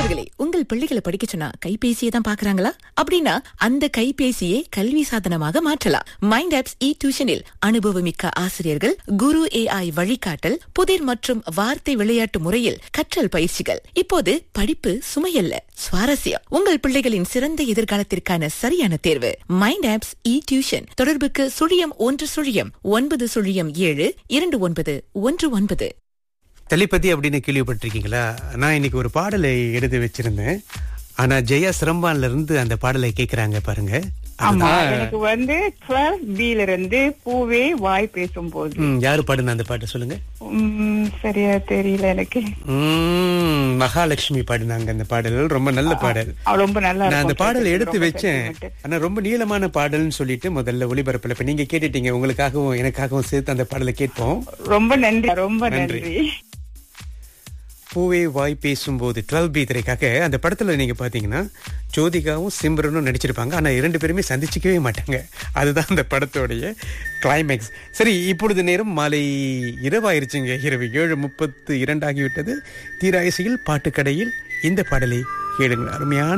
பெற்றோர்களே உங்கள் பிள்ளைகளை படிக்க சொன்னா கைபேசியை தான் பாக்குறாங்களா அப்படின்னா அந்த கைபேசியை கல்வி சாதனமாக மாற்றலாம் மைண்ட் ஆப்ஸ் இ டியூஷனில் அனுபவமிக்க ஆசிரியர்கள் குரு ஏஐ வழிகாட்டல் புதிர் மற்றும் வார்த்தை விளையாட்டு முறையில் கற்றல் பயிற்சிகள் இப்போது படிப்பு சுமையல்ல சுவாரஸ்யம் உங்கள் பிள்ளைகளின் சிறந்த எதிர்காலத்திற்கான சரியான தேர்வு மைண்ட் ஆப்ஸ் இ டியூஷன் தொடர்புக்கு சுழியம் ஒன்று சுழியம் ஒன்பது சுழியம் ஏழு இரண்டு ஒன்பது ஒன்று ஒன்பது தெளிப்பதி அப்படின்னு கேள்விப்பட்டிருக்கீங்களா நான் இன்னைக்கு ஒரு பாடலை எடுத்து வச்சிருந்தேன் ஆனா ஜெயா சிரம்பான்ல இருந்து அந்த பாடலை கேக்குறாங்க பாருங்க ஆமா அதுதான் எனக்கு வந்து டுவெல் பில இருந்து பூவே வாய் பேசும்போது ம், யாரு பாடுன அந்த பாட்டை சொல்லுங்க உம், சரியா தெரியல எனக்கு ம், மகாலட்சுமி பாடினாங்க அந்த பாடல் ரொம்ப நல்ல பாடல் அவ ரொம்ப நல்லா நான் அந்த இருக்கும் பாடலை எடுத்து ரொம்ப வச்சேன் sentiment. ஆனா ரொம்ப நீளமான பாடல்னு சொல்லிட்டு முதல்ல ஒளிபரப்புல இப்ப நீங்க கேட்டுட்டீங்க உங்களுக்காகவும் எனக்காகவும் சேர்த்து அந்த பாடலை கேட்போம் ரொம்ப நன்றி ரொம்ப நன்றி. நன்றி பூவே வாய் பேசும்போது டுவெல் பி திரைக்காக அந்த படத்துல நீங்க பாத்தீங்கன்னா ஜோதிகாவும் சிம்ரனும் நடிச்சிருப்பாங்க ஆனா இரண்டு பேருமே சந்திச்சுக்கவே மாட்டாங்க அதுதான் அந்த படத்தோடைய கிளைமேக்ஸ் சரி இப்பொழுது நேரம் மாலை இரவாயிருச்சுங்க இரவு ஏழு முப்பத்து இரண்டாகிவிட்டது தீராயசையில் பாட்டுக்கடையில் இந்த பாடலை கேளுங்க அருமையான